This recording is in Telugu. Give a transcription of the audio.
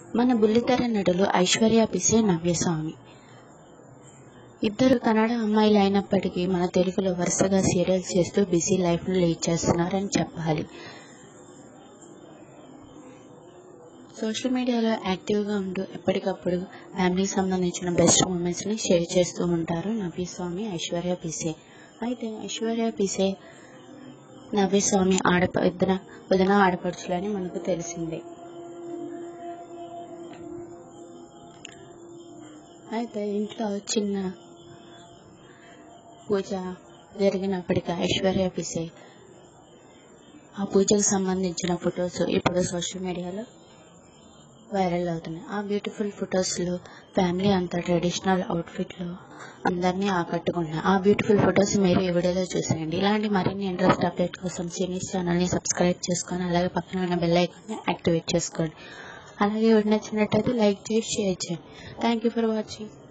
మన బుల్లితెర నటులు ఐశ్వర్య పిసే నవ్యస్వామి ఇద్దరు కన్నడ అమ్మాయిలు అయినప్పటికీ మన తెలుగులో వరుసగా సీరియల్స్ చేస్తూ బిజీ లైఫ్ను లీడ్ చేస్తున్నారని చెప్పాలి సోషల్ మీడియాలో యాక్టివ్గా ఉంటూ ఎప్పటికప్పుడు ఫ్యామిలీకి సంబంధించిన బెస్ట్ మూమెంట్స్ని షేర్ చేస్తూ ఉంటారు నవ్యస్వామి ఐశ్వర్య పిసే అయితే ఐశ్వర్య పిసే నవ్యస్వామి ఆడప ఇద్దరు వదిన ఆడపడుచులని మనకు తెలిసిందే అయితే ఇంట్లో చిన్న పూజ జరిగినప్పటికీ ఐశ్వర్య పిసే ఆ పూజకు సంబంధించిన ఫొటోస్ ఇప్పుడు సోషల్ మీడియాలో వైరల్ అవుతున్నాయి ఆ బ్యూటిఫుల్ ఫొటోస్లో ఫ్యామిలీ అంతా ట్రెడిషనల్ అవుట్ఫిట్లో అందరినీ ఆకట్టుకుంటున్నాయి ఆ బ్యూటిఫుల్ ఫొటోస్ మీరు ఈ వీడియోలో చూసేయండి ఇలాంటి మరిన్ని ఇంట్రెస్ట్ అప్డేట్ కోసం సినీస్ ఛానల్ని సబ్స్క్రైబ్ చేసుకొని అలాగే పక్కన ఉన్న బెల్ ఐకాన్ని యాక్టివేట్ చేసుకోండి అలాగే వీడియో నచ్చినట్టయితే లైక్ చేసి షేర్ చేయండి థ్యాంక్ యూ ఫర్ వాచింగ్